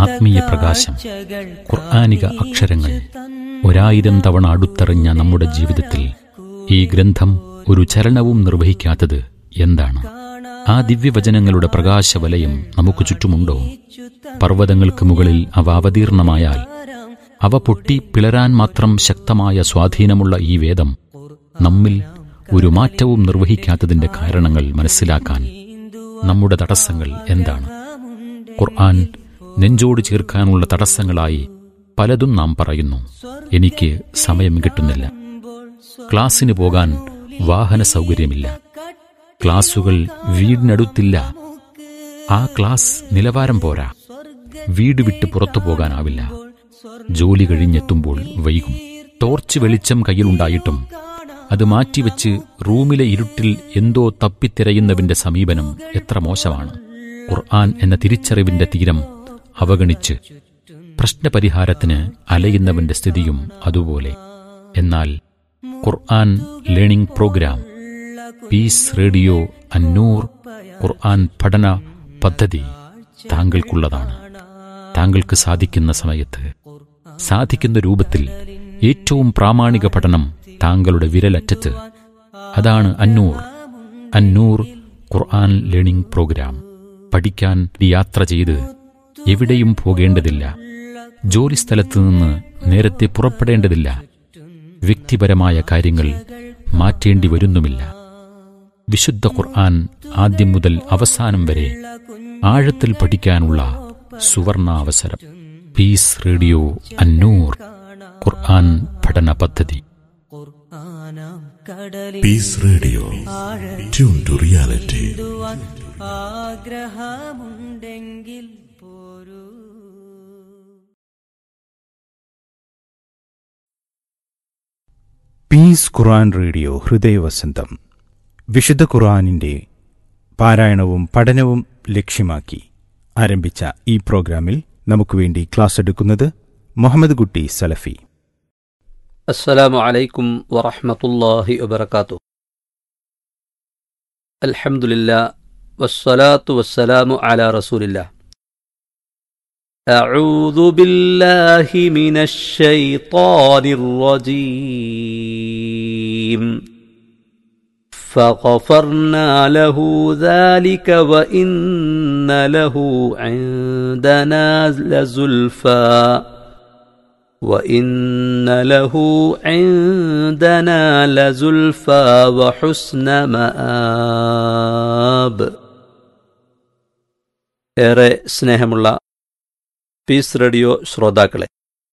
ആത്മീയ പ്രകാശം ഖുർആാനിക അക്ഷരങ്ങൾ ഒരായിരം തവണ അടുത്തെറിഞ്ഞ നമ്മുടെ ജീവിതത്തിൽ ഈ ഗ്രന്ഥം ഒരു ചലനവും നിർവഹിക്കാത്തത് എന്താണ് ആ ദിവ്യവചനങ്ങളുടെ പ്രകാശവലയം നമുക്ക് ചുറ്റുമുണ്ടോ പർവ്വതങ്ങൾക്ക് മുകളിൽ അവ അവതീർണമായാൽ അവ പൊട്ടി പിളരാൻ മാത്രം ശക്തമായ സ്വാധീനമുള്ള ഈ വേദം നമ്മിൽ ഒരു മാറ്റവും നിർവഹിക്കാത്തതിന്റെ കാരണങ്ങൾ മനസ്സിലാക്കാൻ നമ്മുടെ തടസ്സങ്ങൾ എന്താണ് ഖുർആൻ നെഞ്ചോട് ചേർക്കാനുള്ള തടസ്സങ്ങളായി പലതും നാം പറയുന്നു എനിക്ക് സമയം കിട്ടുന്നില്ല ക്ലാസ്സിന് പോകാൻ വാഹന സൗകര്യമില്ല ക്ലാസുകൾ വീടിനടുത്തില്ല ആ ക്ലാസ് നിലവാരം പോരാ വീട് വിട്ട് പുറത്തു പോകാനാവില്ല ജോലി കഴിഞ്ഞെത്തുമ്പോൾ വൈകും ടോർച്ച് വെളിച്ചം കയ്യിലുണ്ടായിട്ടും അത് മാറ്റിവെച്ച് റൂമിലെ ഇരുട്ടിൽ എന്തോ തപ്പിത്തിരയുന്നവന്റെ സമീപനം എത്ര മോശമാണ് ഖുർആൻ എന്ന തിരിച്ചറിവിന്റെ തീരം അവഗണിച്ച് പ്രശ്നപരിഹാരത്തിന് അലയുന്നവന്റെ സ്ഥിതിയും അതുപോലെ എന്നാൽ Quran learning program peace radio Annoor Quran പഠന പദ്ധതി താങ്കൾക്കുള്ളതാണ് താങ്കൾക്ക് സാധിക്കുന്ന സമയത്ത് സാധിക്കുന്ന രൂപത്തിൽ ഏറ്റവും പ്രാമാണിക പഠനം താങ്കളുടെ വിരലറ്റത്ത് അതാണ് അന്നൂർ അന്നൂർ ഖുർആൻ ലേണിംഗ് പ്രോഗ്രാം പഠിക്കാൻ യാത്ര ചെയ്ത് എവിടെയും പോകേണ്ടതില്ല ജോലിസ്ഥലത്ത് നിന്ന് നേരത്തെ പുറപ്പെടേണ്ടതില്ല വ്യക്തിപരമായ കാര്യങ്ങൾ മാറ്റേണ്ടി വരുന്നുമില്ല വിശുദ്ധ ഖുർആൻ ആദ്യം മുതൽ അവസാനം വരെ ആഴത്തിൽ പഠിക്കാനുള്ള സുവർണാവസരം പീസ് റേഡിയോ അന്നൂർ ഖുർആൻ പഠന പദ്ധതി peace radio tune to reality ആഗ്രഹമുണ്ടെങ്കിൽ പോരൂ പീസ് ഖുർആൻ റേഡിയോ ഹൃദയവസന്തം വിശുദ്ധ ഖുർആനിൻ്റെ പാരായണവും പഠനവും ലക്ഷ്യമാക്കി ആരംഭിച്ച ഈ പ്രോഗ്രാമിൽ നമുക്ക് വേണ്ടി ക്ലാസ് എടുക്കുന്നത് മുഹമ്മദ് കുട്ടി സലഫി السلام عليكم ورحمة الله وبركاته الحمد لله والصلاة والسلام على رسول الله أعوذ بالله من الشيطان الرجيم فغفرنا له ذلك وإن له عندنا لزلفى وإن له عندنا لزلفى وحسن مآب ഏറെ സ്നേഹമുള്ള പീസ് റേഡിയോ ശ്രോതാക്കളെ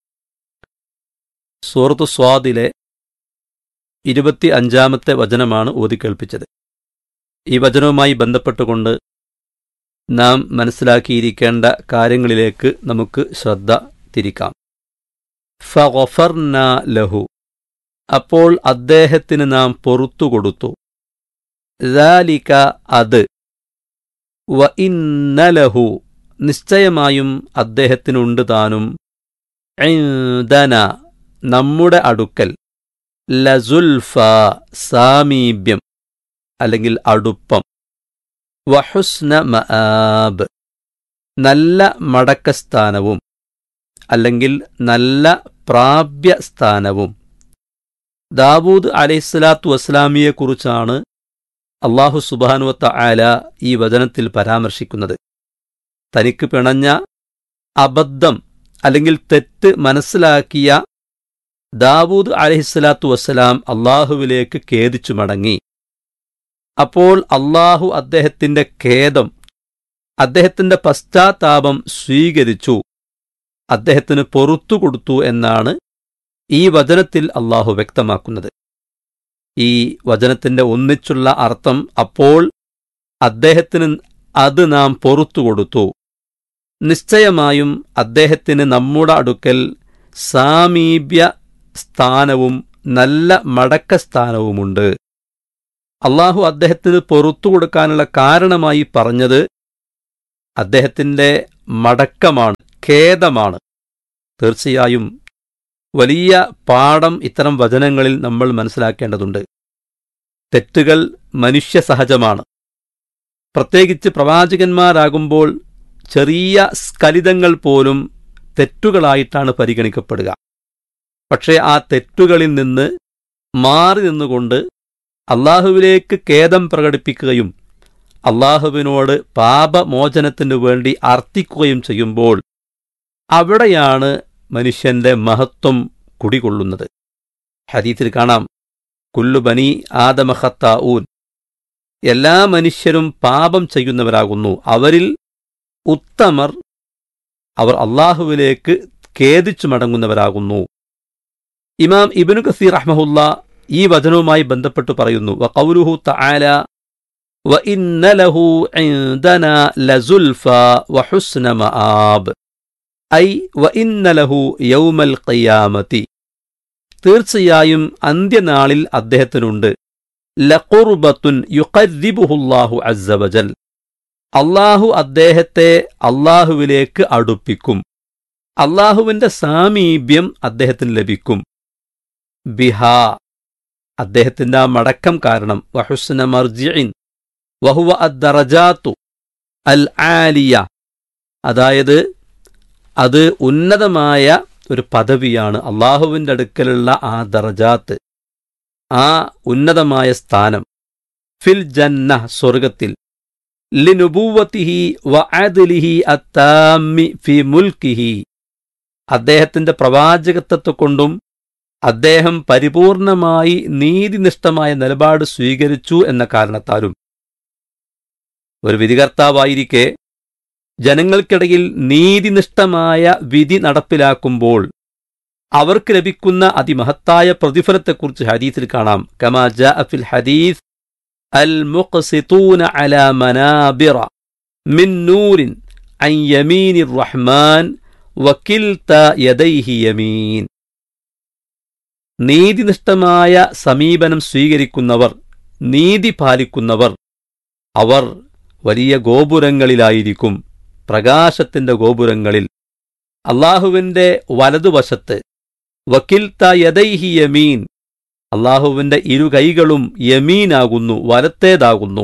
സൂറത്ത് സ്വാദിലെ ഇരുപത്തി അഞ്ചാമത്തെ വചനമാണ് ഓതിക്കേൾപ്പിച്ചത് ഈ വചനവുമായി ബന്ധപ്പെട്ടുകൊണ്ട് നാം മനസ്സിലാക്കിയിരിക്കേണ്ട കാര്യങ്ങളിലേക്ക് നമുക്ക് ശ്രദ്ധ തിരിക്കാം ഫഗഫർന ലഹു അപ്പോൾ അദ്ദേഹത്തിന് നാം പൊറത്തു കൊടുത്തു ذَلِكَ അത് വ ഇന്നലഹു നിശ്ചയമായും അദ്ദേഹത്തിനുണ്ട് താനും ഇൻദന നമ്മുടെ അടുക്കൽ ലസുൽഫ സാമീപ്യം അല്ലെങ്കിൽ അടുപ്പം വഹുസ്ന മആബ് നല്ല മടക്കസ്ഥാനവും അല്ലെങ്കിൽ നല്ല പ്രാപ്യസ്ഥാനവും ദാവൂദ് അലൈഹിസ്സലാത്തു വസ്സലാമിയെക്കുറിച്ചാണ് അള്ളാഹു സുബാനുവത്ത ആല ഈ വചനത്തിൽ പരാമർശിക്കുന്നത് തനിക്ക് പിണഞ്ഞ അബദ്ധം അല്ലെങ്കിൽ തെറ്റ് മനസ്സിലാക്കിയ ദാവൂദ് അലഹിസ്സലാത്തു വസ്സലാം അള്ളാഹുവിലേക്ക് ഖേദിച്ചു മടങ്ങി അപ്പോൾ അള്ളാഹു അദ്ദേഹത്തിന്റെ ഖേദം അദ്ദേഹത്തിന്റെ പശ്ചാത്താപം സ്വീകരിച്ചു അദ്ദേഹത്തിന് പൊറത്തു കൊടുത്തു എന്നാണ് ഈ വചനത്തിൽ അള്ളാഹു വ്യക്തമാക്കുന്നത് ഈ വചനത്തിന്റെ ഒന്നിച്ചുള്ള അർത്ഥം അപ്പോൾ അദ്ദേഹത്തിന് അത് നാം പൊറത്തു കൊടുത്തു നിശ്ചയമായും അദ്ദേഹത്തിന് നമ്മുടെ അടുക്കൽ സാമീപ്യ സ്ഥാനവും നല്ല മടക്കസ്ഥാനവുമുണ്ട് അള്ളാഹു അദ്ദേഹത്തിന് പൊറത്തു കൊടുക്കാനുള്ള കാരണമായി പറഞ്ഞത് അദ്ദേഹത്തിന്റെ മടക്കമാണ് ഖേദമാണ് തീർച്ചയായും വലിയ പാഠം ഇത്തരം വചനങ്ങളിൽ നമ്മൾ മനസ്സിലാക്കേണ്ടതുണ്ട് തെറ്റുകൾ മനുഷ്യ സഹജമാണ് പ്രത്യേകിച്ച് പ്രവാചകന്മാരാകുമ്പോൾ ചെറിയ സ്ഖലിതങ്ങൾ പോലും തെറ്റുകളായിട്ടാണ് പരിഗണിക്കപ്പെടുക പക്ഷേ ആ തെറ്റുകളിൽ നിന്ന് മാറി നിന്നുകൊണ്ട് അള്ളാഹുവിലേക്ക് ഖേദം പ്രകടിപ്പിക്കുകയും അള്ളാഹുവിനോട് പാപമോചനത്തിനു വേണ്ടി അർത്ഥിക്കുകയും ചെയ്യുമ്പോൾ അവിടെയാണ് മനുഷ്യന്റെ മഹത്വം കുടികൊള്ളുന്നത് ഹദീത്തിൽ കാണാം കുല്ലു ബനി ആദമഹത്താഊൻ എല്ലാ മനുഷ്യരും പാപം ചെയ്യുന്നവരാകുന്നു അവരിൽ ഉത്തമർ അവർ അള്ളാഹുവിലേക്ക് ഖേദിച്ചു മടങ്ങുന്നവരാകുന്നു ഇമാം ഇബിനു കസീർ റഹ്മഹുല്ല ഈ വചനവുമായി ബന്ധപ്പെട്ട് പറയുന്നു വ കൗലുഹു തആല വ ഇന്ന ലഹു ഇൻദനാ ലസുൽഫ വ ഹുസ്ന മആബ് ഐ വ ഇന്ന ലഹു യൗമൽ ഖിയാമത്തി തീർച്ചയായും അന്ത്യനാളിൽ അദ്ദേഹത്തിനുണ്ട് ലഖുർബത്തുൻ യുഖർരിബുഹുല്ലാഹു അസ്സവജൽ അള്ളാഹു അദ്ദേഹത്തെ അള്ളാഹുവിലേക്ക് അടുപ്പിക്കും അള്ളാഹുവിന്റെ സാമീപ്യം അദ്ദേഹത്തിന് ലഭിക്കും ബിഹ അദ്ദേഹത്തിന്റെ ആ മടക്കം കാരണം വഹുസ്ന മർജിഇൻ വഹുവ അദ്ദറജാത്തു അൽ ആലിയ അതായത് അത് ഉന്നതമായ ഒരു പദവിയാണ് അള്ളാഹുവിൻ്റെ അടുക്കലുള്ള ആ ദറജാത്ത് ആ ഉന്നതമായ സ്ഥാനം ഫിൽ ജന്ന സ്വർഗത്തിൽ ലിനുബൂവത്തിഹി വ അദ്ലിഹി അത്താമി ഫി മുൽക്കിഹി അദ്ദേഹത്തിന്റെ പ്രവാചകത്വത്തെ കൊണ്ടും അദ്ദേഹം പരിപൂർണമായി നീതിനിഷ്ഠമായ നിലപാട് സ്വീകരിച്ചു എന്ന കാരണത്താലും ഒരു വിധികർത്താവായിരിക്കെ ജനങ്ങൾക്കിടയിൽ നീതിനിഷ്ഠമായ വിധി നടപ്പിലാക്കുമ്പോൾ അവർക്ക് ലഭിക്കുന്ന അതിമഹത്തായ പ്രതിഫലത്തെക്കുറിച്ച് ഹദീസിൽ കാണാം കമാ ജാ ഫിൽ ഹദീസ് അൽ മുഖ്സിതൂന അലാ മനാബിറ മിൻ നൂരിൻ അൻ യമീനിർ റഹ്മാൻ വക്കിൽത യദൈഹി യമീൻ നീതിനിഷ്ഠമായ സമീപനം സ്വീകരിക്കുന്നവർ നീതി പാലിക്കുന്നവർ അവർ വലിയ ഗോപുരങ്ങളിലായിരിക്കും പ്രകാശത്തിന്റെ ഗോപുരങ്ങളിൽ അള്ളാഹുവിന്റെ വലതുവശത്ത് വക്കിൽത്ത യദൈഹി യമീൻ അള്ളാഹുവിന്റെ ഇരു കൈകളും യമീനാകുന്നു വലത്തേതാകുന്നു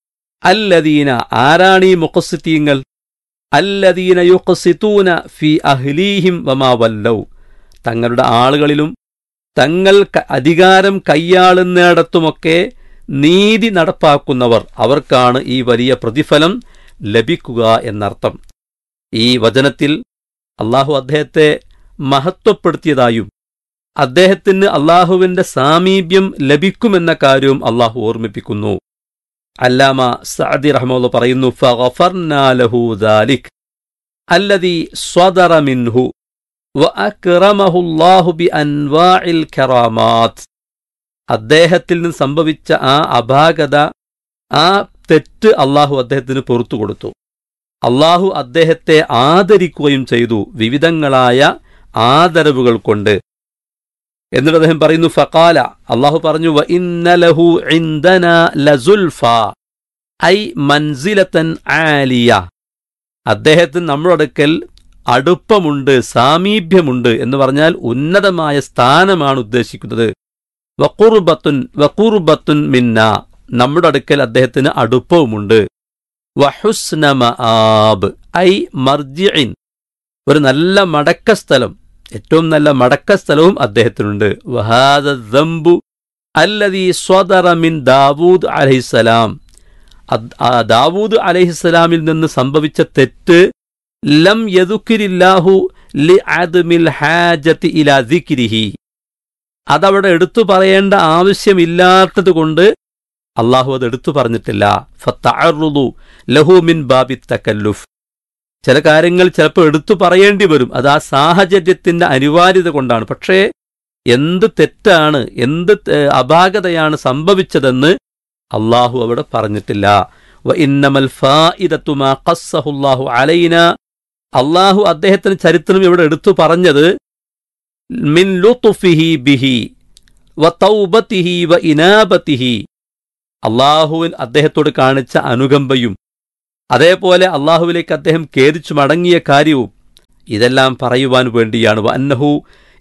അല്ലദീന ആരാണീ മുഖസിത്തീങ്ങൾ അല്ലദീന യുഖസിത്തൂന ഫി അഹ്ലീഹിം വമാ വല്ലൗ തങ്ങളുടെ ആളുകളിലും തങ്ങൾ ക- അധികാരം കൈയാളുന്നിടത്തുമൊക്കെ നീതി നടപ്പാക്കുന്നവർ അവർക്കാണ് ഈ വലിയ പ്രതിഫലം ലഭിക്കുക എന്നർത്ഥം ഈ വചനത്തിൽ അള്ളാഹു അദ്ദേഹത്തെ മഹത്വപ്പെടുത്തിയതായും അദ്ദേഹത്തിന് അള്ളാഹുവിന്റെ സാമീപ്യം ലഭിക്കുമെന്ന കാര്യവും അള്ളാഹു ഓർമ്മിപ്പിക്കുന്നു അല്ലാമ സഅദി റഹ്മുള്ള പറയുന്നു ഫഗഫർനാ ലഹു ദാലിക് അല്ലദി സ്വദറ മിൻഹു വഅക്റമഹു അല്ലാഹു ബിഅൻവാഇൽ കറാമാത്ത് അദ്ദേഹത്തിൽ നിന്ന് സംഭവിച്ച ആ അപാകത ആ തെറ്റ് അള്ളാഹു അദ്ദേഹത്തിന് പുറത്തു കൊടുത്തു അള്ളാഹു അദ്ദേഹത്തെ ആദരിക്കുകയും ചെയ്തു വിവിധങ്ങളായ ആദരവുകൾ കൊണ്ട് എന്നിട്ട് അദ്ദേഹം പറയുന്നു ഫക്കാല അള്ളാഹു പറഞ്ഞു "വ ഇന്ന ലഹു ഇൻദന ലസുൽഫ ഐ മൻസിലത്തൻ ആലിയ അദ്ദേഹത്തിന് നമ്മുടെ അടുക്കൽ അടുപ്പമുണ്ട് സാമീപ്യമുണ്ട് എന്ന് പറഞ്ഞാൽ ഉന്നതമായ സ്ഥാനമാണ് ഉദ്ദേശിക്കുന്നത് വഖുർബത്തുൻ വഖുർബത്തുൻ മിന്ന നമ്മുടെ അടുക്കൽ അദ്ദേഹത്തിന് അടുപ്പവുമുണ്ട് വഹുസ്ന മആബ് ഐ മർജിഇൻ ഒരു നല്ല മടക്ക സ്ഥലം ഏറ്റവും നല്ല മടക്ക സ്ഥലവും അദ്ദേഹത്തിനുണ്ട് വഹാദ ദംബു അല്ലദീ സ്വദറ മിൻ ദാവൂദ് അലൈഹിസ്സലാം അത്- ആ ദാവൂദ് അലൈഹിസ്സലാമിൽ നിന്ന് സംഭവിച്ച തെറ്റ് ലം യദുക്കിരില്ലാഹു ലി അദ്മിൽ ഹാജത്തി ഇലാ ദിക്രിഹി അതവിടെ എടുത്തു പറയേണ്ട ആവശ്യമില്ലാത്തത് കൊണ്ട് അള്ളാഹു അത് എടുത്തു പറഞ്ഞിട്ടില്ല ഫത്തഅറുദു ലഹു മിൻ ബാബി തക്കല്ലുഫ് ചില കാര്യങ്ങൾ ചിലപ്പോൾ എടുത്തു പറയേണ്ടി വരും അത് ആ സാഹചര്യത്തിന്റെ അനിവാര്യത കൊണ്ടാണ് പക്ഷേ എന്ത് തെറ്റാണ് എന്ത് ത- അപാകതയാണ് സംഭവിച്ചതെന്ന് അള്ളാഹു അവിടെ പറഞ്ഞിട്ടില്ല വ ഇന്നമൽ ഫായിദത്തു മാ ഖസ്സഹുല്ലാഹു അലൈന അള്ളാഹു അദ്ദേഹത്തിന് ചരിത്രം ഇവിടെ എടുത്തു പറഞ്ഞത് മിൻ ലുത്ഫിഹി ബിഹി വ തൗബത്തിഹി വ ഇനാബത്തിഹി അള്ളാഹുവിൻ അദ്ദേഹത്തോട് കാണിച്ച അനുകമ്പയും അതേപോലെ അള്ളാഹുവിലേക്ക് അദ്ദേഹം ഖേദിച്ചു മടങ്ങിയ കാര്യവും ഇതെല്ലാം പറയുവാൻ വേണ്ടിയാണ് വ അന്നഹു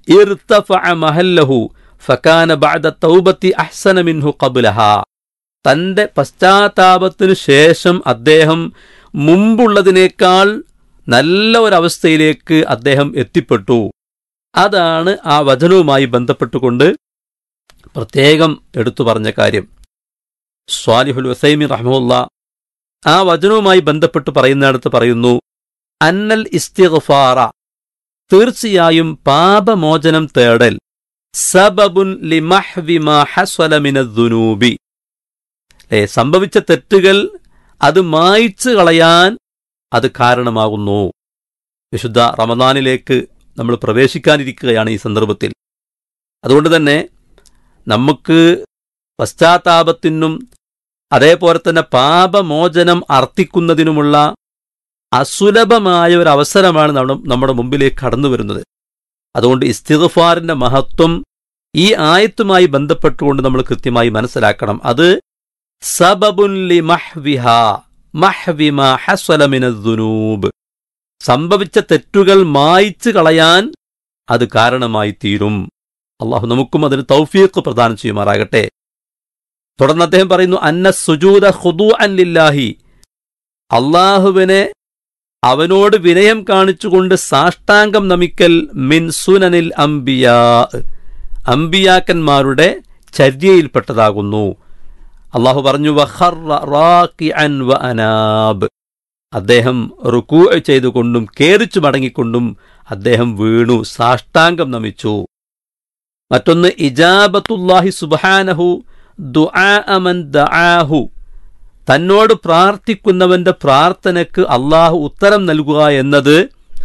ഇർതഫഅ മഹല്ലഹു ഫകാന ബഅദ തൗബത്തി അഹ്സന മിൻഹു ഖബ്ലഹ തന്റെ പശ്ചാത്താപത്തിനു ശേഷം അദ്ദേഹം മുമ്പുള്ളതിനേക്കാൾ നല്ല ഒരവസ്ഥയിലേക്ക് അദ്ദേഹം എത്തിപ്പെട്ടു അതാണ് ആ വചനവുമായി ബന്ധപ്പെട്ടുകൊണ്ട് പ്രത്യേകം എടുത്തു പറഞ്ഞ കാര്യം സ്വാലിഹുൽ വസൈമി റഹ്മുല്ല ആ വചനവുമായി ബന്ധപ്പെട്ട് പറയുന്നിടത്ത് പറയുന്നു അന്നൽ ഇസ്തിഗ്ഫാറ തീർച്ചയായും പാപമോചനം തേടൽ സബബുൻ ലിമഹ്വി മാ ഹസ്വല മിനദ്ദുനൂബി അല്ലേ സംഭവിച്ച തെറ്റുകൾ അത് മായ്ച്ചു കളയാൻ അത് കാരണമാകുന്നു വിശുദ്ധ റമദാനിലേക്ക് നമ്മൾ പ്രവേശിക്കാനിരിക്കുകയാണ് ഈ സന്ദർഭത്തിൽ അതുകൊണ്ട് തന്നെ നമുക്ക് പശ്ചാത്താപത്തിനും അതേപോലെ തന്നെ പാപമോചനം അർത്ഥിക്കുന്നതിനുമുള്ള അസുലഭമായ ഒരു അവസരമാണ് നമ്മ- നമ്മുടെ മുമ്പിലേക്ക് കടന്നു വരുന്നത് അതുകൊണ്ട് ഇസ്തിഗ്ഫാറിന്റെ മഹത്വം ഈ ആയത്തുമായി ബന്ധപ്പെട്ടുകൊണ്ട് നമ്മൾ കൃത്യമായി മനസ്സിലാക്കണം അത് സബബുൻ ലി മഹ്വിഹ മഹ്വിമ ഹസ്വല മിനദ്ദുനൂബ് സംഭവിച്ച തെറ്റുകൾ മായ്ച്ചു കളയാൻ അത് കാരണമായി തീരും അള്ളാഹു നമുക്കും അതിന് തൗഫീഖ് പ്രദാനം ചെയ്യുമാറാകട്ടെ തുടർന്ന് അദ്ദേഹം പറയുന്നു അന്ന സുജൂദ ഹുദു ലില്ലാഹി അള്ളാഹുവിനെ അവനോട് വിനയം കാണിച്ചുകൊണ്ട് സാഷ്ടാംഗം നമിക്കൽ മിൻ സുനനിൽ അംബിയാ അംബിയാക്കന്മാരുടെ ചര്യയിൽപ്പെട്ടതാകുന്നു അള്ളാഹു പറഞ്ഞു വഖറ റാക്കിഅൻ വ അനാബ് അദ്ദേഹം റുക്കൂ ചെയ്തുകൊണ്ടും കേറിച്ചു മടങ്ങിക്കൊണ്ടും അദ്ദേഹം വീണു സാഷ്ടാംഗം നമിച്ചു മറ്റൊന്ന് ഇജാബത്തുല്ലാഹി സുബ്ഹാനഹു ദുആ അമൻ ദആഹു തന്നോട് പ്രാർത്ഥിക്കുന്നവന്റെ പ്രാർത്ഥനയ്ക്ക് അള്ളാഹു ഉത്തരം നൽകുക എന്നത്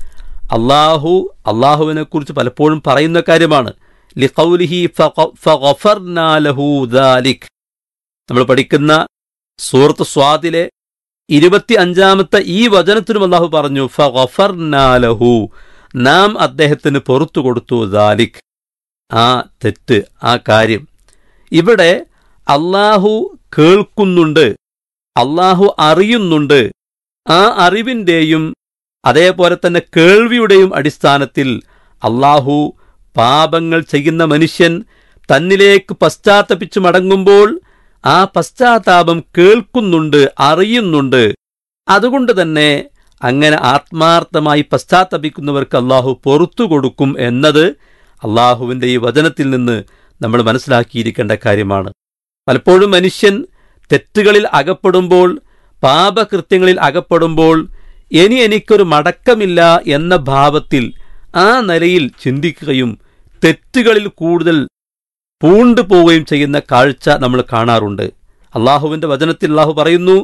അള്ളാഹു അള്ളാഹുവിനെ കുറിച്ച് പലപ്പോഴും പറയുന്ന കാര്യമാണ് ലിഖൗലിഹി ഫഗ- ഫഗഫർനാ ലഹു ദാലിക് നമ്മൾ പഠിക്കുന്ന സൂറത്ത് സ്വാദിലെ ഇരുപത്തി അഞ്ചാമത്തെ ഈ വചനത്തിനും അള്ളാഹു പറഞ്ഞു ഫഗഫർനാ ലഹു നാം അദ്ദേഹത്തിന് പുറത്തു കൊടുത്തു ദാലിക് ആ തെറ്റ് ആ കാര്യം ഇവിടെ അള്ളാഹു കേൾക്കുന്നുണ്ട് അള്ളാഹു അറിയുന്നുണ്ട് ആ അറിവിന്റെയും അതേപോലെ തന്നെ കേൾവിയുടെയും അടിസ്ഥാനത്തിൽ അള്ളാഹു പാപങ്ങൾ ചെയ്യുന്ന മനുഷ്യൻ തന്നിലേക്ക് പശ്ചാത്തപിച്ചു മടങ്ങുമ്പോൾ ആ പശ്ചാത്താപം കേൾക്കുന്നുണ്ട് അറിയുന്നുണ്ട് അതുകൊണ്ട് തന്നെ അങ്ങനെ ആത്മാർത്ഥമായി പശ്ചാത്തപിക്കുന്നവർക്ക് അള്ളാഹു പൊറത്തു കൊടുക്കും എന്നത് അള്ളാഹുവിന്റെ ഈ വചനത്തിൽ നിന്ന് നമ്മൾ മനസ്സിലാക്കിയിരിക്കേണ്ട കാര്യമാണ് പലപ്പോഴും മനുഷ്യൻ തെറ്റുകളിൽ അകപ്പെടുമ്പോൾ പാപകൃത്യങ്ങളിൽ അകപ്പെടുമ്പോൾ ഇനി എനിക്കൊരു മടക്കമില്ല എന്ന ഭാവത്തിൽ ആ നിലയിൽ ചിന്തിക്കുകയും തെറ്റുകളിൽ കൂടുതൽ പൂണ്ടുപോവുകയും ചെയ്യുന്ന കാഴ്ച നമ്മൾ കാണാറുണ്ട് അള്ളാഹുവിന്റെ വചനത്തിൽ അള്ളാഹു പറയുന്നു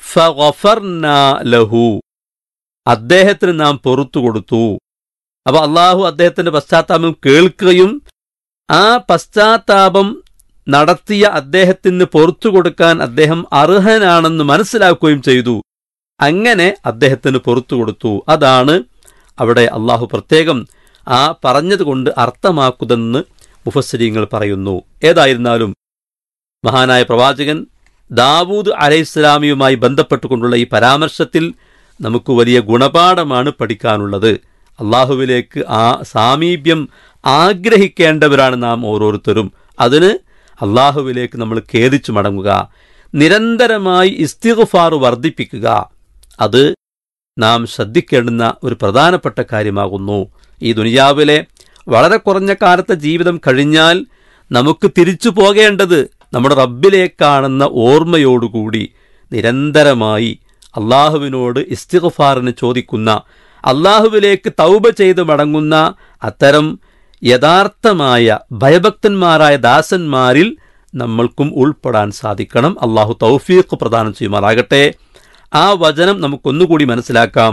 "ഫഗഫർനാ ലഹു അദ്ദേഹത്തിന് നാം പൊറത്തു കൊടുത്തു അപ്പൊ അള്ളാഹു അദ്ദേഹത്തിന്റെ പശ്ചാത്താപം കേൾക്കുകയും ആ പശ്ചാത്താപം നടത്തിയ അദ്ദേഹത്തിന് പുറത്തു കൊടുക്കാൻ അദ്ദേഹം അർഹനാണെന്ന് മനസ്സിലാക്കുകയും ചെയ്തു അങ്ങനെ അദ്ദേഹത്തിന് പുറത്തു കൊടുത്തു അതാണ് അവിടെ അള്ളാഹു പ്രത്യേകം ആ പറഞ്ഞതുകൊണ്ട് അർത്ഥമാക്കുതെന്ന് മുഫസ്സിരിങ്ങൾ പറയുന്നു ഏതായിരുന്നാലും മഹാനായ പ്രവാചകൻ ദാവൂദ് അലൈഹിസ്ലാമിയുമായി ബന്ധപ്പെട്ടുകൊണ്ടുള്ള ഈ പരാമർശത്തിൽ നമുക്ക് വലിയ ഗുണപാഠമാണ് പഠിക്കാനുള്ളത് അള്ളാഹുവിലേക്ക് ആ സാമീപ്യം ആഗ്രഹിക്കേണ്ടവരാണ് നാം ഓരോരുത്തരും അതിന് അള്ളാഹുവിലേക്ക് നമ്മൾ ഖേദിച്ചു മടങ്ങുക നിരന്തരമായി ഇസ്തിഗ്ഫാർ വർദ്ധിപ്പിക്കുക അത് നാം ശ്രദ്ധിക്കേണ്ടുന്ന ഒരു പ്രധാനപ്പെട്ട കാര്യമാകുന്നു ഈ ദുനിയാവിലെ വളരെ കുറഞ്ഞ കാലത്തെ ജീവിതം കഴിഞ്ഞാൽ നമുക്ക് തിരിച്ചു പോകേണ്ടത് നമ്മുടെ റബ്ബിലേക്കാണെന്ന ഓർമ്മയോടുകൂടി നിരന്തരമായി അള്ളാഹുവിനോട് ഇസ്തിഗ്ഫാറിന് ചോദിക്കുന്ന അള്ളാഹുവിലേക്ക് തൗബ ചെയ്ത് മടങ്ങുന്ന അത്തരം യഥാർത്ഥമായ ഭയഭക്തന്മാരായ ദാസന്മാരിൽ നമ്മൾക്കും ഉൾപ്പെടാൻ സാധിക്കണം അള്ളാഹു തൗഫീഖ് പ്രദാനം ചെയ്യുമാറാകട്ടെ ആ വചനം നമുക്കൊന്നുകൂടി മനസ്സിലാക്കാം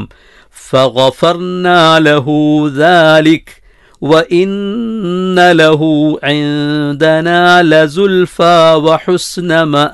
فغفرنا له ذلك وإن له عندنا لزلفى وحسن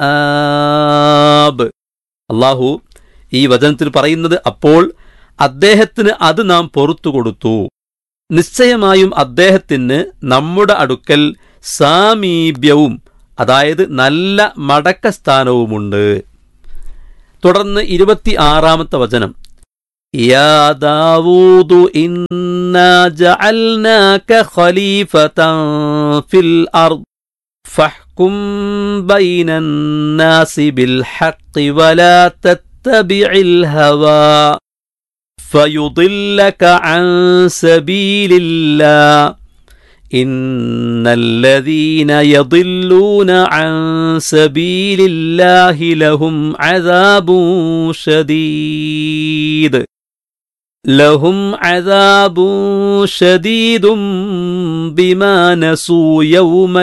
مآب അള്ളാഹു ഈ വചനത്തിൽ പറയുന്നത് അപ്പോൾ അദ്ദേഹത്തിന് അത് നാം പൊറത്തു കൊടുത്തു നിശ്ചയമായും അദ്ദേഹത്തിന് നമ്മുടെ അടുക്കൽ സാമീപ്യവും അതായത് നല്ല മടക്കസ്ഥാനവുമുണ്ട് തുടർന്ന് ഇരുപത്തി ആറാമത്തെ വചനം يا داوود إنا جعلناك خليفة في الأرض فاحكم بين الناس بالحق ولا تتبع تتبع الهوى فيضلك عن سبيل الله إن الذين يضلون عن سبيل الله لهم عذاب شديد لهم عذاب شديد بما نسوا يوم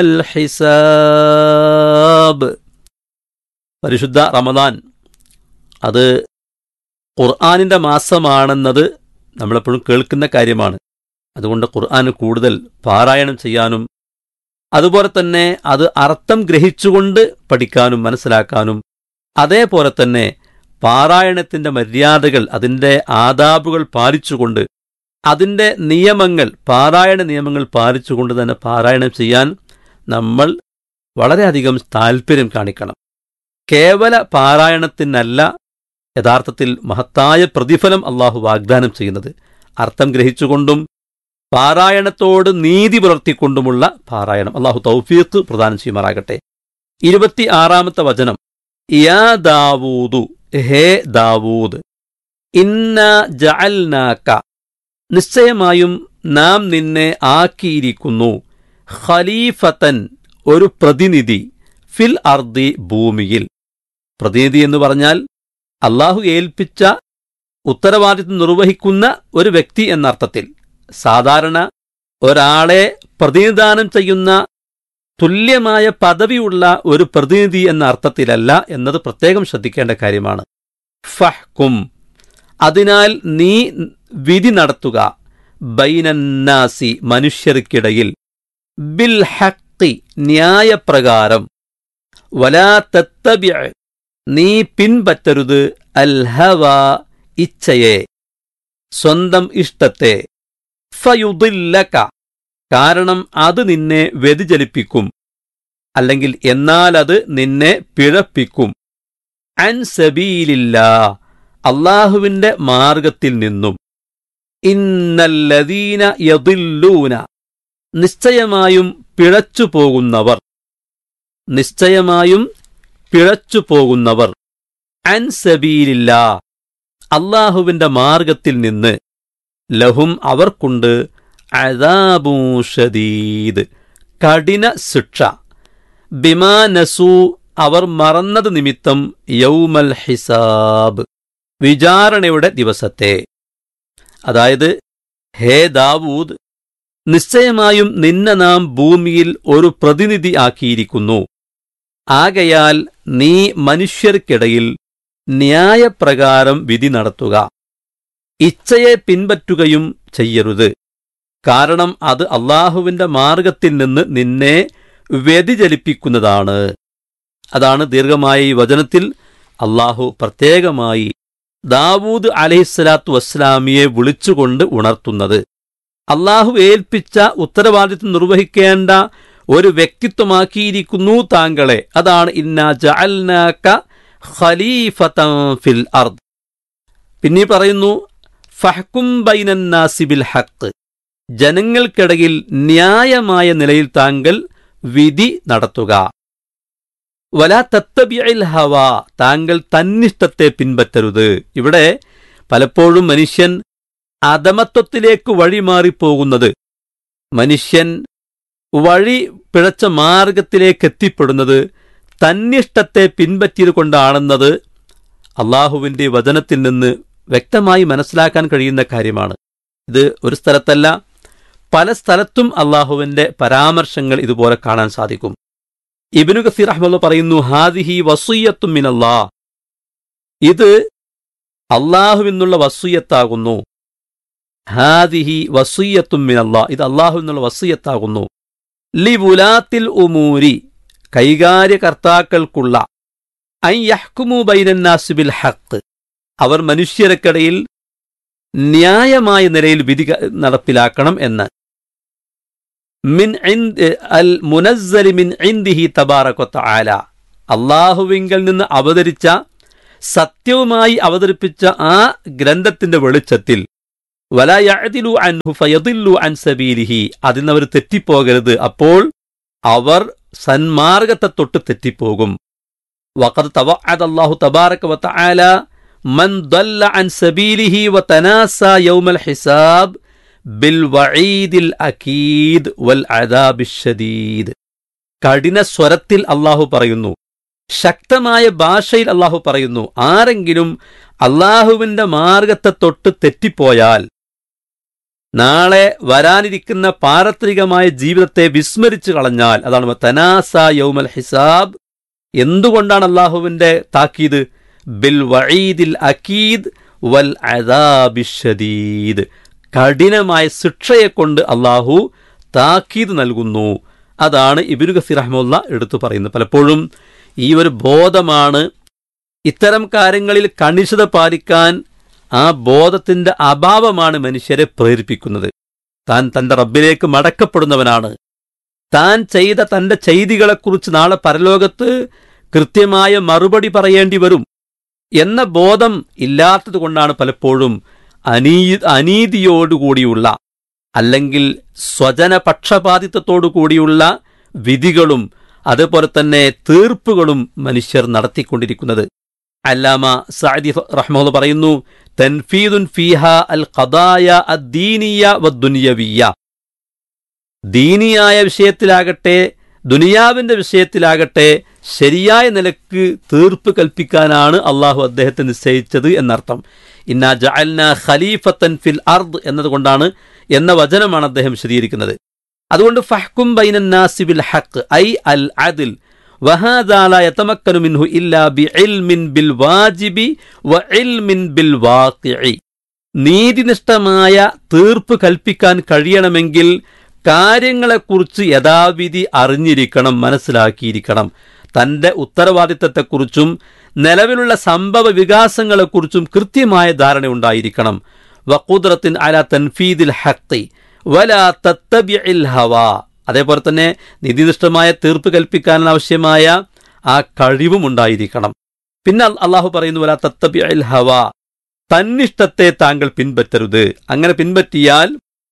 الحساب പരിശുദ്ധ റമദാൻ അത് ഖുർആാനിൻ്റെ മാസമാണെന്നത് നമ്മളെപ്പോഴും കേൾക്കുന്ന കാര്യമാണ് അതുകൊണ്ട് ഖുർആൻ കൂടുതൽ പാരായണം ചെയ്യാനും അതുപോലെ തന്നെ അത് അർത്ഥം ഗ്രഹിച്ചുകൊണ്ട് പഠിക്കാനും മനസ്സിലാക്കാനും അതേപോലെ തന്നെ പാരായണത്തിന്റെ മര്യാദകൾ അതിൻ്റെ ആദാബുകൾ പാലിച്ചുകൊണ്ട് അതിൻ്റെ നിയമങ്ങൾ പാരായണ നിയമങ്ങൾ പാലിച്ചുകൊണ്ട് തന്നെ പാരായണം ചെയ്യാൻ നമ്മൾ വളരെയധികം താല്പര്യം കാണിക്കണം കേവല പാരായണത്തിനല്ല യഥാർത്ഥത്തിൽ മഹത്തായ പ്രതിഫലം അള്ളാഹു വാഗ്ദാനം ചെയ്യുന്നത് അർത്ഥം ഗ്രഹിച്ചുകൊണ്ടും പാരായണത്തോട് നീതി പുലർത്തിക്കൊണ്ടുമുള്ള പാരായണം അള്ളാഹു തൗഫീഖ് പ്രദാനം ചെയ്യുമാറാകട്ടെ ഇരുപത്തി ആറാമത്തെ വചനം യാ ദാവൂദു ഹേ ദാവൂദ് ഇന്ന ജഅൽനാക്ക നിശ്ചയമായും നാം നിന്നെ ആക്കിയിരിക്കുന്നു ഖലീഫത്തൻ ഒരു പ്രതിനിധി ഫിൽ അർദി ഭൂമിയിൽ പ്രതിനിധി എന്ന് പറഞ്ഞാൽ അള്ളാഹു ഏൽപ്പിച്ച ഉത്തരവാദിത്വം നിർവഹിക്കുന്ന ഒരു വ്യക്തി എന്നർത്ഥത്തിൽ സാധാരണ ഒരാളെ പ്രതിനിധാനം ചെയ്യുന്ന തുല്യമായ പദവിയുള്ള ഒരു പ്രതിനിധി എന്ന അർത്ഥത്തിലല്ല എന്നത് പ്രത്യേകം ശ്രദ്ധിക്കേണ്ട കാര്യമാണ് ഫഹ്കും അതിനാൽ നീ വിധി നടത്തുക ബൈനന്നാസി മനുഷ്യർക്കിടയിൽ ബിൽ ഹക്കി ന്യായപ്രകാരം വലാ തത്തബി നീ പിൻപറ്റരുത് അൽഹവ ഇച്ഛയെ സ്വന്തം ഇഷ്ടത്തെ ഫയുദില്ലക കാരണം അത് നിന്നെ വ്യതിചലിപ്പിക്കും അല്ലെങ്കിൽ എന്നാൽ അത് നിന്നെ പിഴപ്പിക്കും അൻ സബീലില്ല അള്ളാഹുവിന്റെ മാർഗത്തിൽ നിന്നും ഇന്നല്ലദീന യദില്ലൂന നിശ്ചയമായും പിഴച്ചു പോകുന്നവർ നിശ്ചയമായും പിഴച്ചു പോകുന്നവർ അൻ സബീലില്ല അള്ളാഹുവിന്റെ മാർഗത്തിൽ നിന്ന് ലഹും അവർക്കുണ്ട് അദാബൂഷദീദ് കഠിന ശിക്ഷ ബിമാ നസു അവർ മറന്നത് നിമിത്തം യൗമൽ ഹിസാബ് വിചാരണയുടെ ദിവസത്തെ അതായത് ഹേ ദാവൂദ് നിശ്ചയമായും നിന്നെ നാം ഭൂമിയിൽ ഒരു പ്രതിനിധി ആക്കിയിരിക്കുന്നു ആകയാൽ നീ മനുഷ്യർക്കിടയിൽ ന്യായപ്രകാരം വിധി നടത്തുക ഇച്ഛയെ പിൻപറ്റുകയും ചെയ്യരുത് കാരണം അത് അള്ളാഹുവിന്റെ മാർഗത്തിൽ നിന്ന് നിന്നെ വ്യതിചലിപ്പിക്കുന്നതാണ് അതാണ് ദീർഘമായ ഈ വചനത്തിൽ അള്ളാഹു പ്രത്യേകമായി ദാവൂദ് അലഹിസ്സലാത്തു വസ്ലാമിയെ വിളിച്ചുകൊണ്ട് ഉണർത്തുന്നത് അള്ളാഹു ഏൽപ്പിച്ച ഉത്തരവാദിത്വം നിർവഹിക്കേണ്ട ഒരു വ്യക്തിത്വമാക്കിയിരിക്കുന്നു താങ്കളെ അതാണ് ഇന്ന ജഅൽനാക ഖലീഫതൻ ഫിൽ അർദ് പിന്നെ പറയുന്നു ഫഹ്കും ബൈനന്നാസി ബിൽ ഹക്ക് ജനങ്ങൾക്കിടയിൽ ന്യായമായ നിലയിൽ താങ്കൾ വിധി നടത്തുക വല തത്തബിഅൽ ഹവ താങ്കൾ തന്നിഷ്ടത്തെ പിൻപറ്റരുത് ഇവിടെ പലപ്പോഴും മനുഷ്യൻ അധമത്വത്തിലേക്ക് വഴിമാറിപ്പോകുന്നത് മനുഷ്യൻ വഴി പിഴച്ച മാർഗത്തിലേക്ക് എത്തിപ്പെടുന്നത് തന്നിഷ്ടത്തെ പിൻപറ്റിയത് കൊണ്ടാണെന്നത് അള്ളാഹുവിന്റെ വചനത്തിൽ നിന്ന് വ്യക്തമായി മനസ്സിലാക്കാൻ കഴിയുന്ന കാര്യമാണ് ഇത് ഒരു സ്ഥലത്തല്ല പല സ്ഥലത്തും അള്ളാഹുവിന്റെ പരാമർശങ്ങൾ ഇതുപോലെ കാണാൻ സാധിക്കും ഇബിനു ഗസീർ അഹമ്മദ് പറയുന്നു ഹാദിഹി വസുയ്യത്തും മിനല്ലാ ഇത് അള്ളാഹു എന്നുള്ള വസുയ്യത്താകുന്നു ഹാദിഹി വസുയ്യത്തും മിനല്ലാ ഇത് അള്ളാഹു എന്നുള്ള വസുയ്യത്താകുന്നു ലി വുലാത്തിൽ ഉമൂരി കൈകാര്യകർത്താക്കൾക്കുള്ള ഐ യഹ്കുമു ബൈനന്നാസി ബിൽ ഹക്ക് അവർ മനുഷ്യർക്കിടയിൽ ന്യായമായ നിലയിൽ വിധി ക- നടപ്പിലാക്കണം എന്ന് മിൻ ഇൻദ് അൽ മുനസ്സലി മിൻ ഇൻദിഹി തബാറക തആല അള്ളാഹുവിങ്കൽ നിന്ന് അവതരിച്ച സത്യവുമായി അവതരിപ്പിച്ച ആ ഗ്രന്ഥത്തിന്റെ വെളിച്ചത്തിൽ വല യഅദിലു അൻഹു ഫയദില്ലു അൻ സബീലിഹി അതിൽ നിന്ന് അവർ തെറ്റിപ്പോകരുത് അപ്പോൾ അവർ സന്മാർഗത്തെ തൊട്ട് തെറ്റിപ്പോകും വഖദ് തവഅദ അല്ലാഹു തബാറക വതആല മൻ ദല്ല അൻ സബീലിഹി വതനാസ യൗമൽ ഹിസാബ് ബിൽ വഈദിൽ അകീദ് വൽ അദാബിഷ് ശദീദ് കഠിന സ്വരത്തിൽ അള്ളാഹു പറയുന്നു ശക്തമായ ഭാഷയിൽ അള്ളാഹു പറയുന്നു ആരെങ്കിലും അള്ളാഹുവിന്റെ മാർഗത്തെ തൊട്ട് തെറ്റിപ്പോയാൽ നാളെ വരാനിരിക്കുന്ന പാരത്രികമായ ജീവിതത്തെ വിസ്മരിച്ചു കളഞ്ഞാൽ അതാണ് തനാസ യൗമൽ ഹിസാബ് എന്തുകൊണ്ടാണ് അള്ളാഹുവിന്റെ താക്കീത് ബിൽ വഈദിൽ അക്കീദ് വൽ അദാബിഷദീദ് കഠിനമായ ശിക്ഷയെ കൊണ്ട് അള്ളാഹു താക്കീത് നൽകുന്നു അതാണ് ഇബിനു ഗസീർ റഹ്മുല്ല എടുത്തു പറയുന്നത് പലപ്പോഴും ഈ ഒരു ബോധമാണ് ഇത്തരം കാര്യങ്ങളിൽ കണിശത പാലിക്കാൻ ആ ബോധത്തിന്റെ അഭാവമാണ് മനുഷ്യരെ പ്രേരിപ്പിക്കുന്നത് താൻ തന്റെ റബ്ബിലേക്ക് മടക്കപ്പെടുന്നവനാണ് താൻ ചെയ്ത തന്റെ ചെയ്തികളെക്കുറിച്ച് നാളെ പരലോകത്ത് കൃത്യമായ മറുപടി പറയേണ്ടി വരും എന്ന ബോധം ഇല്ലാത്തത് കൊണ്ടാണ് പലപ്പോഴും അനീ അനീതിയോടുകൂടിയുള്ള അല്ലെങ്കിൽ സ്വജന പക്ഷപാതിത്വത്തോടു കൂടിയുള്ള വിധികളും അതുപോലെ തന്നെ തീർപ്പുകളും മനുഷ്യർ നടത്തിക്കൊണ്ടിരിക്കുന്നത് അല്ലാമ സഅദി റഹ്മുള്ള പറയുന്നു തൻഫീദുൻ ഫീഹ അൽ ഖദായ അദ്ദീനിയ വദ്ദുനിയവിയ ദീനിയായ വിഷയത്തിലാകട്ടെ ദുനിയാവിന്റെ വിഷയത്തിലാകട്ടെ ശരിയായ നിലക്ക് തീർപ്പ് കൽപ്പിക്കാനാണ് അള്ളാഹു അദ്ദേഹത്തെ നിശ്ചയിച്ചത് എന്നർത്ഥം ഇന്നാ ജഅൽന ഖലീഫത്തൻ ഫിൽ അർദ് എന്നതുകൊണ്ടാണ് എന്ന വചനമാണ് അദ്ദേഹം വിശദീകരിക്കുന്നത് അതുകൊണ്ട് ഫഹ്കും ബൈനൻ നാസി ബിൽ ഹഖ് ഐ അൽ അദിൽ وهذا لا يتمكن منه إلا بعلم بالواجب وعلم بالواقع നീതിനിഷ്ഠമായ തീർപ്പ് കൽപ്പിക്കാൻ കഴിയണമെങ്കിൽ കാര്യങ്ങളെക്കുറിച്ച് യഥാവിധി അറിഞ്ഞിരിക്കണം മനസ്സിലാക്കിയിരിക്കണം തന്റെ ഉത്തരവാദിത്തത്തെക്കുറിച്ചും നിലവിലുള്ള സംഭവ വികാസങ്ങളെക്കുറിച്ചും കൃത്യമായ ധാരണ ഉണ്ടായിരിക്കണം വഖുദ്രത്തിൻ അല തൻഫീദിൽ ഹത്തി വല തത്തബിഇൽ ഹവാ അതേപോലെ തന്നെ നീതിനിഷ്ഠമായ തീർപ്പ് കൽപ്പിക്കാൻ ആവശ്യമായ ആ കഴിവും ഉണ്ടായിരിക്കണം പിന്നെ അള്ളാഹു പറയുന്നു വല തത്തബിഇൽ ഹവാ തന്നിഷ്ടത്തെ താങ്കൾ പിൻപറ്റരുത് അങ്ങനെ പിൻപറ്റിയാൽ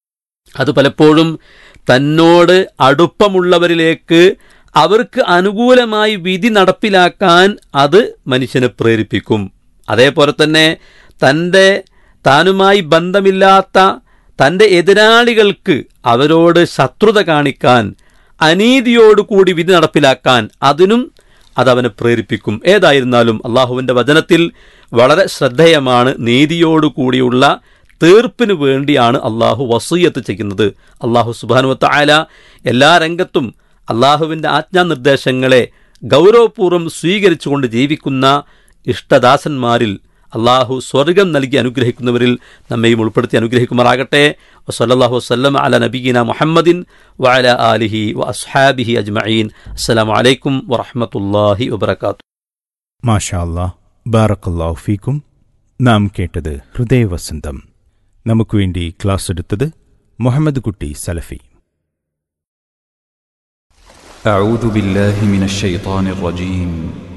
അത് പലപ്പോഴും തന്നോട് അടുപ്പമുള്ളവരിലേക്ക് അവർക്ക് അനുകൂലമായി വിധി നടപ്പിലാക്കാൻ അത് മനുഷ്യനെ പ്രേരിപ്പിക്കും അതേപോലെ തന്നെ തൻ്റെ താനുമായി ബന്ധമില്ലാത്ത തൻ്റെ എതിരാളികൾക്ക് അവരോട് ശത്രുത കാണിക്കാൻ അനീതിയോടുകൂടി വിധി നടപ്പിലാക്കാൻ അതിനും അതവനെ പ്രേരിപ്പിക്കും ഏതായിരുന്നാലും അള്ളാഹുവിൻ്റെ വചനത്തിൽ വളരെ ശ്രദ്ധേയമാണ് നീതിയോടുകൂടിയുള്ള തീർപ്പിനു വേണ്ടിയാണ് അള്ളാഹു വസൂയത്ത് ചെയ്യുന്നത് അള്ളാഹു സുബാനുവത്ത ആല എല്ലാ രംഗത്തും അള്ളാഹുവിൻ്റെ ആജ്ഞാനിർദ്ദേശങ്ങളെ ഗൗരവപൂർവ്വം സ്വീകരിച്ചുകൊണ്ട് ജീവിക്കുന്ന ഇഷ്ടദാസന്മാരിൽ അള്ളാഹു സ്വർഗം നൽകി അനുഗ്രഹിക്കുന്നവരിൽ നമ്മയും ഉൾപ്പെടുത്തി അനുഗ്രഹിക്കുമാറാകട്ടെ വസല്ലാഹു വസ്ലം അല നബീന മുഹമ്മദിൻ വഅല ആലിഹി വ അസ്ഹാബിഹി അജ്മഈൻ അസ്സലാമു അലൈക്കും വറഹ്മത്തുള്ളാഹി വബറകാത്തു മാഷാ അല്ലാ ബാറക്കല്ലാഹു ഫീക്കും നാം കേട്ടത് ഹൃദയവസന്തം നമുക്ക് വേണ്ടി ക്ലാസ് എടുത്തത് മുഹമ്മദ് കുട്ടി സലഫി أعوذ بالله من الشيطان الرجيم